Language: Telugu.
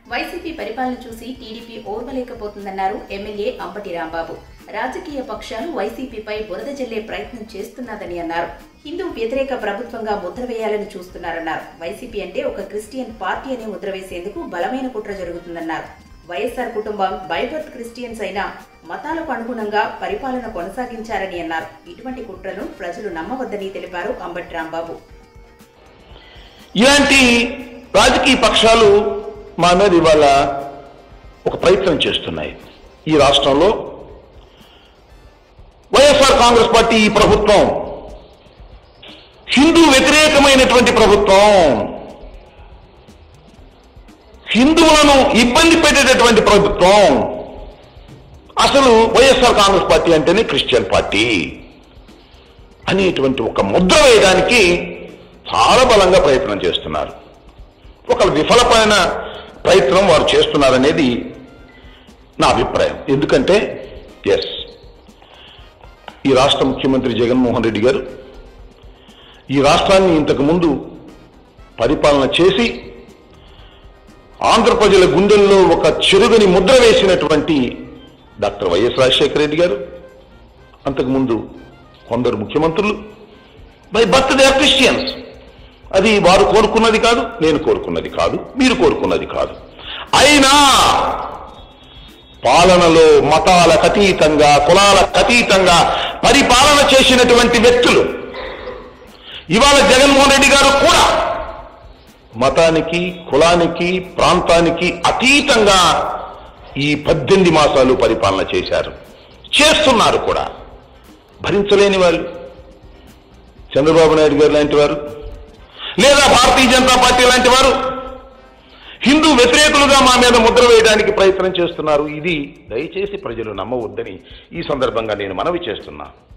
వైసీపీ పరిపాలన చూసి టీడీపీ ఓర్వలేకపోతుందన్నారు ఎమ్మెల్యే అంబటి రాంబాబు రాజకీయ పక్షాలు వైసీపీపై బురద జల్లే ప్రయత్నం చేస్తున్నదని అన్నారు హిందూ వ్యతిరేక ప్రభుత్వంగా ముద్ర వేయాలని చూస్తున్నారన్నారు వైసీపీ అంటే ఒక క్రిస్టియన్ పార్టీ అనే ముద్ర వేసేందుకు బలమైన కుట్ర జరుగుతుందన్నారు వైఎస్ఆర్ కుటుంబం బైబర్త్ క్రిస్టియన్స్ అయినా మతాలకు అనుగుణంగా పరిపాలన కొనసాగించారని అన్నారు ఇటువంటి కుట్రను ప్రజలు నమ్మవద్దని తెలిపారు అంబటి రాంబాబు ఇలాంటి రాజకీయ పక్షాలు మా మీద ఇవాళ ఒక ప్రయత్నం చేస్తున్నాయి ఈ రాష్ట్రంలో వైఎస్ఆర్ కాంగ్రెస్ పార్టీ ఈ ప్రభుత్వం హిందూ వ్యతిరేకమైనటువంటి ప్రభుత్వం హిందువులను ఇబ్బంది పెట్టేటటువంటి ప్రభుత్వం అసలు వైఎస్ఆర్ కాంగ్రెస్ పార్టీ అంటేనే క్రిస్టియన్ పార్టీ అనేటువంటి ఒక ముద్ర వేయడానికి చాలా బలంగా ప్రయత్నం చేస్తున్నారు ఒక విఫలమైన ప్రయత్నం వారు చేస్తున్నారనేది నా అభిప్రాయం ఎందుకంటే ఎస్ ఈ రాష్ట్ర ముఖ్యమంత్రి జగన్మోహన్ రెడ్డి గారు ఈ రాష్ట్రాన్ని ఇంతకు ముందు పరిపాలన చేసి ఆంధ్ర ప్రజల గుండెల్లో ఒక చెరుగని ముద్ర వేసినటువంటి డాక్టర్ వైఎస్ రాజశేఖర రెడ్డి గారు అంతకుముందు కొందరు ముఖ్యమంత్రులు by birth they are christians అది వారు కోరుకున్నది కాదు నేను కోరుకున్నది కాదు మీరు కోరుకున్నది కాదు అయినా పాలనలో మతాలకు అతీతంగా కులాలకు అతీతంగా పరిపాలన చేసినటువంటి వ్యక్తులు ఇవాళ జగన్మోహన్ రెడ్డి గారు కూడా మతానికి కులానికి ప్రాంతానికి అతీతంగా ఈ పద్దెనిమిది మాసాలు పరిపాలన చేశారు చేస్తున్నారు కూడా భరించలేని వాళ్ళు చంద్రబాబు నాయుడు గారు లాంటి వారు లేదా భారతీయ జనతా పార్టీ లాంటి వారు హిందూ వ్యతిరేకులుగా మా మీద ముద్ర వేయడానికి ప్రయత్నం చేస్తున్నారు ఇది దయచేసి ప్రజలు నమ్మవద్దని ఈ సందర్భంగా నేను మనవి చేస్తున్నా